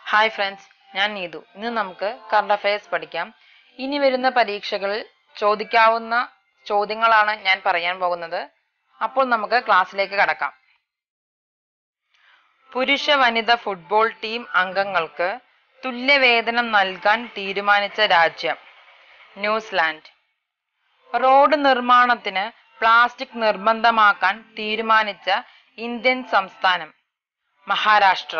hi friends ഞാൻ നീതു ഇന്ന് നമുക്ക് കറണ്ട് അഫയേഴ്സ് പഠിക്കാം ഇനി വരുന്ന പരീക്ഷകളിൽ ചോദിക്കാവുന്ന ചോദ്യങ്ങളാണ് ഞാൻ പറയാൻ പോകുന്നത് അപ്പോൾ നമുക്ക് ക്ലാസ്സിലേക്ക് കടക്കാം പുരുഷ വനിത ഫുട്ബോൾ ടീം അംഗങ്ങൾക്ക് തുല്യവേതനം നൽകാൻ തീരുമാനിച്ച രാജ്യം ന്യൂസിലാൻഡ് റോഡ് നിർമ്മാണത്തിന് പ്ലാസ്റ്റിക് നിർബന്ധമാക്കാൻ തീരുമാനിച്ച ഇന്ത്യൻ സംസ്ഥാനം മഹാരാഷ്ട്ര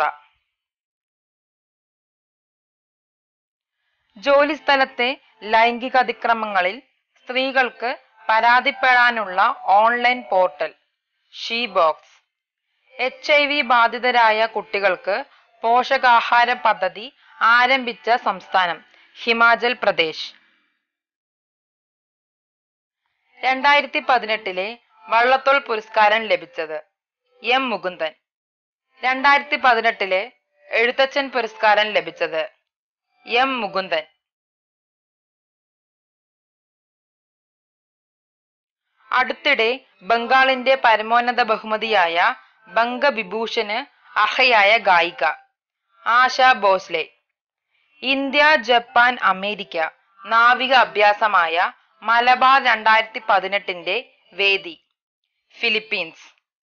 ജോലിസ്ഥലത്തെ ലൈംഗിക അതിക്രമങ്ങളിൽ സ്ത്രീകൾക്ക് പരാതിപ്പെടാനുള്ള online portal she box H I V ബാധിതരായ കുട്ടികൾക്ക് പോഷകാഹാര പദ്ധതി ആരംഭിച്ച സംസ്ഥാനം ഹിമാചൽ പ്രദേശ് രണ്ടായിരത്തി പതിനെട്ടിലെ വള്ളത്തോൾ പുരസ്കാരം ലഭിച്ചത് എം മുകുന്ദൻ രണ്ടായിരത്തി പതിനെട്ടിലെ എഴുത്തച്ഛൻ പുരസ്കാരം ലഭിച്ചത് എം മുകുന്ദൻ അടുത്തിടെ ബംഗാളിന്റെ പരമോന്നത ബഹുമതിയായ ബംഗവിഭൂഷന് അർഹയായ ഗായിക Asha Bhosle India Japan America നാവിക അഭ്യാസമായ മലബാർ രണ്ടായിരത്തി പതിനെട്ടിന്റെ വേദി ഫിലിപ്പീൻസ്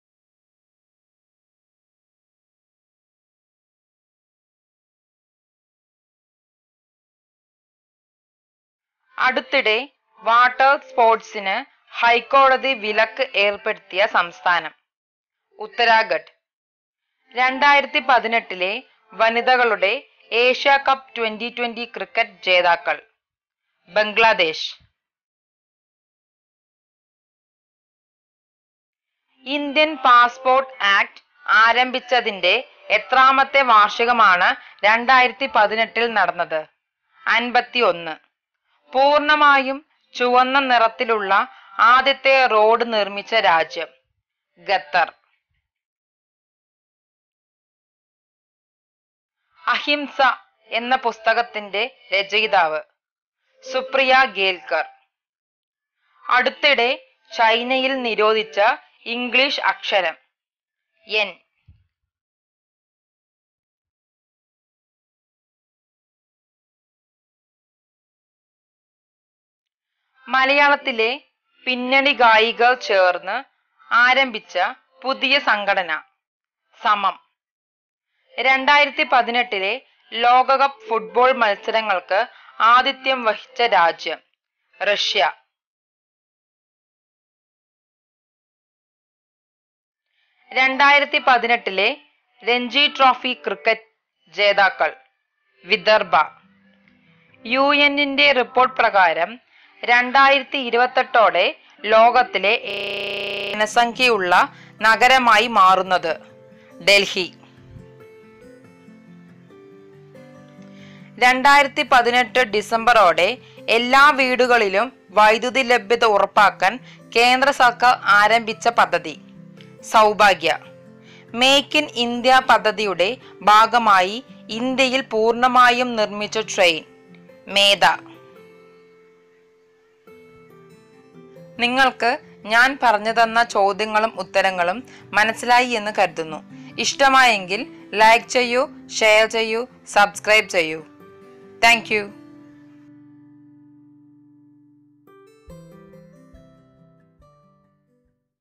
അടുത്തിടെ വാട്ടർ സ്പോർട്സിന് ഹൈക്കോടതി വിലക്ക് ഏർപ്പെടുത്തിയ സംസ്ഥാനം ഉത്തരാഖണ്ഡ് രണ്ടായിരത്തി പതിനെട്ടിലെ വനിതകളുടെ Asia cup twenty twenty cricket ജേതാക്കൾ ബംഗ്ലാദേശ് ഇന്ത്യൻ പാസ്പോർട്ട് ആക്ട് ആരംഭിച്ചതിന്റെ എത്രാമത്തെ വാർഷികമാണ് രണ്ടായിരത്തി പതിനെട്ടിൽ നടന്നത് അൻപത്തി ഒന്ന് പൂർണമായും ചുവന്ന നിറത്തിലുള്ള ആദ്യത്തെ റോഡ് നിർമ്മിച്ച രാജ്യം ഖത്തർ അഹിംസ എന്ന പുസ്തകത്തിന്റെ രചയിതാവ് സുപ്രിയ ഗേൽക്കർ അടുത്തിടെ ചൈനയിൽ നിരോധിച്ച ഇംഗ്ലീഷ് അക്ഷരം എൻ മലയാളത്തിലെ പിന്നണി ഗായികർ ചേർന്ന് ആരംഭിച്ച പുതിയ സംഘടന സമം രണ്ടായിരത്തി പതിനെട്ടിലെ ലോകകപ്പ് ഫുട്ബോൾ മത്സരങ്ങൾക്ക് ആതിഥ്യം വഹിച്ച രാജ്യം റഷ്യ രണ്ടായിരത്തി പതിനെട്ടിലെ രഞ്ജി ട്രോഫി ക്രിക്കറ്റ് ജേതാക്കൾ വിദർഭ യു എന്നിന്റെ റിപ്പോർട്ട് പ്രകാരം രണ്ടായിരത്തി ഇരുപത്തെട്ടോടെ ലോകത്തിലെ ജനസംഖ്യയുള്ള നഗരമായി മാറുന്നത് ഡൽഹി രണ്ടായിരത്തി പതിനെട്ട് ഡിസംബറോടെ എല്ലാ വീടുകളിലും വൈദ്യുതി ലഭ്യത ഉറപ്പാക്കാൻ കേന്ദ്ര സർക്കാർ ആരംഭിച്ച പദ്ധതി സൗഭാഗ്യ മേക്ക് ഇൻ ഇന്ത്യ പദ്ധതിയുടെ ഭാഗമായി ഇന്ത്യയിൽ പൂർണ്ണമായും നിർമ്മിച്ച ട്രെയിൻ മേധ നിങ്ങൾക്ക് ഞാൻ പറഞ്ഞു തന്ന ചോദ്യങ്ങളും ഉത്തരങ്ങളും മനസ്സിലായി എന്ന് കരുതുന്നു ഇഷ്ടമായെങ്കിൽ ലൈക്ക് ചെയ്യൂ ഷെയർ ചെയ്യൂ സബ്സ്ക്രൈബ് ചെയ്യൂ താങ്ക്